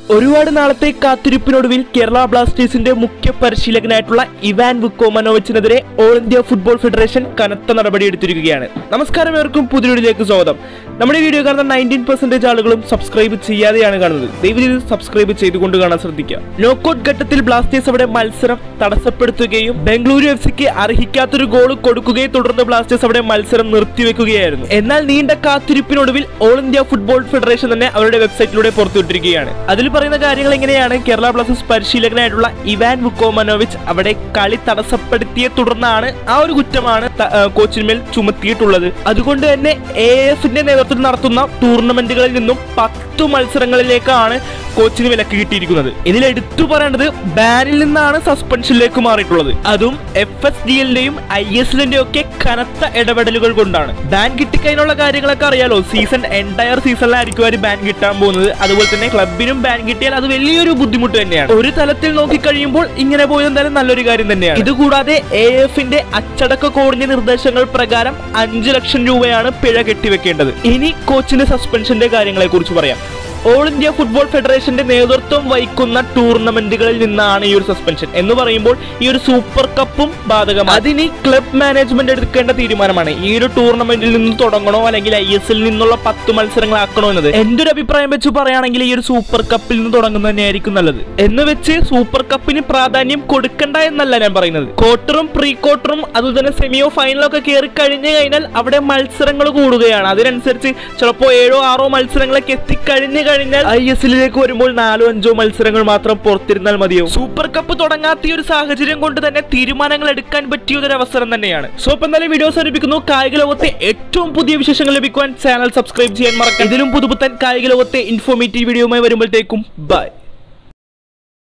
ഒരുപാട് നാളത്തെ കാത്തിരിപ്പിനൊടുവിൽ കേരള ബ്ലാസ്റ്റേഴ്സിന്റെ മുഖ്യ പരിശീലകനായിട്ടുള്ള ഇവാൻ വുക്കോമനോവിച്ചിനെതിരെ ഓൾ ഇന്ത്യ ഫുട്ബോൾ ഫെഡറേഷൻ കനത്ത നടപടിയെടുത്തിരിക്കുകയാണ് നമസ്കാരം ഏവർക്കും പുതിയൊരിലേക്ക് സ്വാഗതം നമ്മുടെ വീഡിയോ കാണുന്ന നയൻറ്റീൻ പെർസെന്റേജ് ആളുകളും സബ്സ്ക്രൈബ് ചെയ്യാതെയാണ് കാണുന്നത് ദയവ് ചെയ്ത് സബ്സ്ക്രൈബ് ചെയ്തുകൊണ്ട് കാണാൻ ശ്രദ്ധിക്കുക നോക്കൌട്ട് ഘട്ടത്തിൽ ബ്ലാസ്റ്റേഴ്സ് അവിടെ മത്സരം തടസ്സപ്പെടുത്തുകയും ബംഗളൂരു എഫ് സിക്ക് അർഹിക്കാത്തൊരു ഗോൾ കൊടുക്കുകയും തുടർന്ന് ബ്ലാസ്റ്റേഴ്സ് അവിടെ മത്സരം നിർത്തിവെക്കുകയായിരുന്നു എന്നാൽ നീണ്ട കാത്തിരിപ്പിനൊടുവിൽ ഓൾ ഇന്ത്യ ഫുട്ബോൾ ഫെഡറേഷൻ തന്നെ അവരുടെ വെബ്സൈറ്റിലൂടെ പുറത്തുവിട്ടിരിക്കുകയാണ് അതിൽ പറയുന്ന കാര്യങ്ങൾ എങ്ങനെയാണ് കേരള ബ്ലാസ്റ്റേഴ്സ് പരിശീലകനായിട്ടുള്ള ഇവാൻ വുക്കോമനോവിച്ച് അവിടെ കളി തടസ്സപ്പെടുത്തിയെ തുടർന്നാണ് ആ ഒരു കുറ്റമാണ് ത- ആ, കോച്ചിന്മേൽ ചുമത്തിയിട്ടുള്ളത് അതുകൊണ്ട് തന്നെ എ എഫിന്റെ നേതൃത്വത്തിൽ നടത്തുന്ന ടൂർണമെന്റുകളിൽ നിന്നും പത്തു മത്സരങ്ങളിലേക്കാണ് കോച്ചിന് വിലക്ക് കിട്ടിയിരിക്കുന്നത് ഇതിൽ എടുത്തു പറയേണ്ടത് ബാനിൽ നിന്നാണ് സസ്പെൻഷനിലേക്ക് മാറിയിട്ടുള്ളത് അതും എഫ് എസ് ഡി എല്ലിന്റെയും ഐ എസ് എല്ലിന്റെയും ഒക്കെ കനത്ത ഇടപെടലുകൾ കൊണ്ടാണ് ബാൻ കിട്ടിക്കഴിഞ്ഞുള്ള കാര്യങ്ങളൊക്കെ അറിയാലോ സീസൺ എൻറ്റയർ സീസണിലായിരിക്കും അവർ ബാൻ കിട്ടാൻ പോകുന്നത് അതുപോലെ തന്നെ ക്ലബിനും ബാൻ കിട്ടിയാൽ അത് വലിയൊരു ബുദ്ധിമുട്ട് തന്നെയാണ് ഒരു തലത്തിൽ നോക്കിക്കഴിയുമ്പോൾ ഇങ്ങനെ പോയത് എന്തായാലും നല്ലൊരു കാര്യം തന്നെയാണ് ഇതുകൂടാതെ എ എഫിന്റെ അച്ചടക്ക കോഡിന്റെ നിർദ്ദേശങ്ങൾ പ്രകാരം അഞ്ചു ലക്ഷം രൂപയാണ് പിഴ കെട്ടിവെക്കേണ്ടത് ഇനി കോച്ചിന്റെ സസ്പെൻഷന്റെ കാര്യങ്ങളെ കുറിച്ച് പറയാം ഓൾ ഇന്ത്യ ഫുട്ബോൾ ഫെഡറേഷന്റെ നേതൃത്വം വഹിക്കുന്ന ടൂർണമെന്റുകളിൽ നിന്നാണ് ഈ ഒരു സസ്പെൻഷൻ എന്ന് പറയുമ്പോൾ ഈ ഒരു സൂപ്പർ കപ്പും ബാധകമാണ് അതിന് ക്ലബ് മാനേജ്മെന്റ് എടുക്കേണ്ട തീരുമാനമാണ് ഈ ഒരു ടൂർണമെന്റിൽ നിന്ന് തുടങ്ങണോ അല്ലെങ്കിൽ ഐ എസ് എൽ നിന്നുള്ള പത്ത് മത്സരങ്ങളാക്കണോ എന്നത് എന്റെ ഒരു അഭിപ്രായം വെച്ച് പറയുകയാണെങ്കിൽ ഈ ഒരു സൂപ്പർ കപ്പിൽ നിന്ന് തുടങ്ങുന്നത് തന്നെയായിരിക്കും നല്ലത് എന്ന് വെച്ച് സൂപ്പർ കപ്പിന് പ്രാധാന്യം കൊടുക്കണ്ട എന്നല്ല ഞാൻ പറയുന്നത് ക്വാർട്ടറും പ്രീ ക്വാർട്ടറും അതുപോലെ തന്നെ സെമിയോ ഫൈനലോ ഒക്കെ കയറി കഴിഞ്ഞു കഴിഞ്ഞാൽ അവിടെ മത്സരങ്ങൾ കൂടുകയാണ് അതിനനുസരിച്ച് ചിലപ്പോൾ ഏഴോ ആറോ മത്സരങ്ങളൊക്കെ എത്തിക്കഴിഞ്ഞു കഴിഞ്ഞാൽ ഐ എസ് എല്ലിലേക്ക് വരുമ്പോൾ നാലോ അഞ്ചോ മത്സരങ്ങൾ മാത്രം പുറത്തിരുന്നാൽ മതിയാവും സൂപ്പർ കപ്പ് തുടങ്ങാത്ത ഈ ഒരു സാഹചര്യം കൊണ്ട് തന്നെ തീരുമാനങ്ങൾ എടുക്കാൻ പറ്റിയ ഒരു അവസരം തന്നെയാണ് സോ ഇപ്പൊ എന്തായാലും വീഡിയോ അവസാനിപ്പിക്കുന്നു കായിക ലോകത്തെ ഏറ്റവും പുതിയ വിശേഷങ്ങൾ ലഭിക്കുവാൻ ചാനൽ സബ്സ്ക്രൈബ് ചെയ്യാൻ മറക്കാം ഇതിലും പുതുപുത്തൻ കായിക ലോകത്തെ ഇൻഫോർമേറ്റീവ് വീഡിയോയുമായി വരുമ്പോഴത്തേക്കും ബൈ